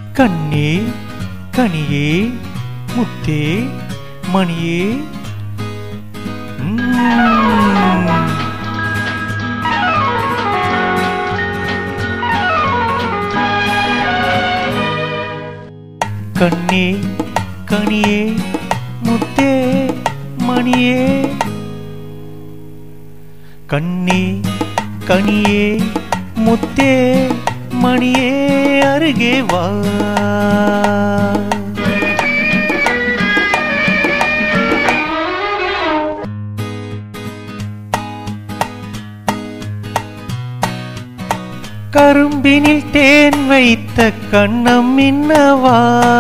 கண்ணே கனியே முத்தே மணியே உம். கண்ணே கனியே முத்தே மணியே கண்ணே கனியே முத்தே மணியே அருகே வா கரும்பினில் தேன் வைத்த கண்ணம் மின்னவா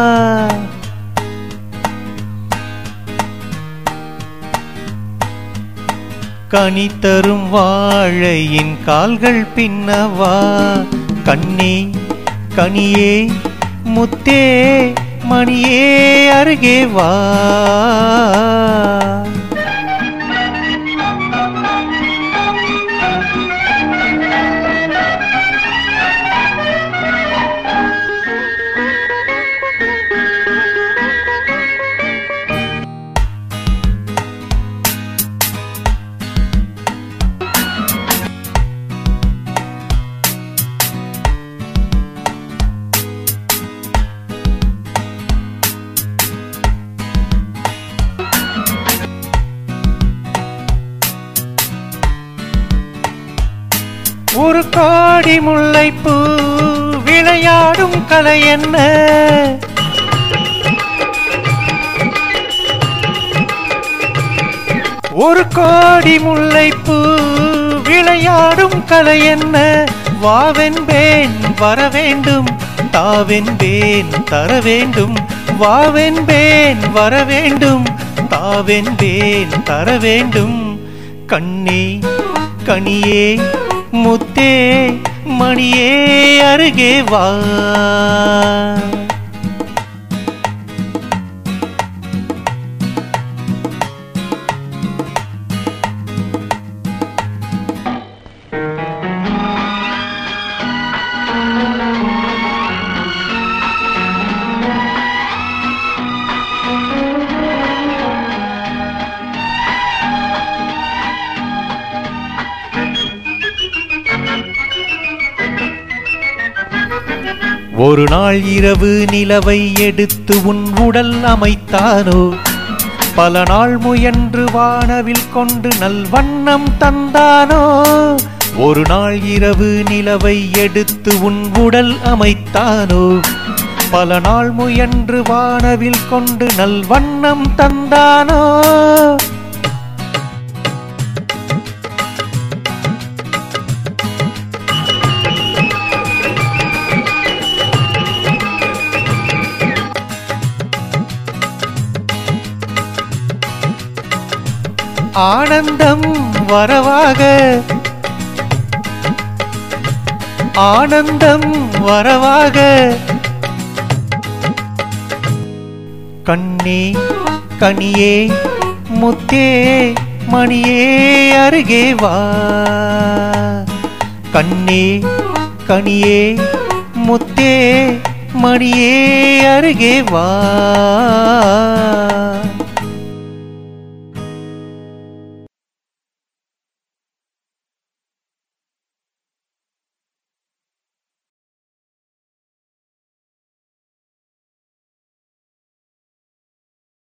கனி தரும் வாழையின் கால்கள் பின்னவா கண்ணே கனியே முத்தே மணியே அருகே வா ஒரு காடி முல்லைப்பூ விளையாடும் கலை என்ன ஒரு கோடி முல்லைப்பூ விளையாடும் கலை என்ன வாவென்பேன் வர வேண்டும் தாவென்பேன் தர வேண்டும் வாவென்பேன் வர வேண்டும் தாவென்பேன் தர வேண்டும் கண்ணே கனியே முத்தே மணியே அருகே வா ஒரு நாள் இரவு நிலவை எடுத்து உன் உடல் அமைத்தானோ பல நாள் முயன்று வானவில் கொண்டு நல் வண்ணம் தந்தானோ ஒரு நாள் இரவு நிலவை எடுத்து உன் உடல் அமைத்தானோ பல நாள் முயன்று வானவில் கொண்டு நல் வண்ணம் தந்தானோ ஆனந்தம் வரவாக ஆனந்தம் வரவாக கண்ணே கனியே முத்தே மணியே அருகே வா கண்ணே கனியே முத்தே மணியே அருகே வா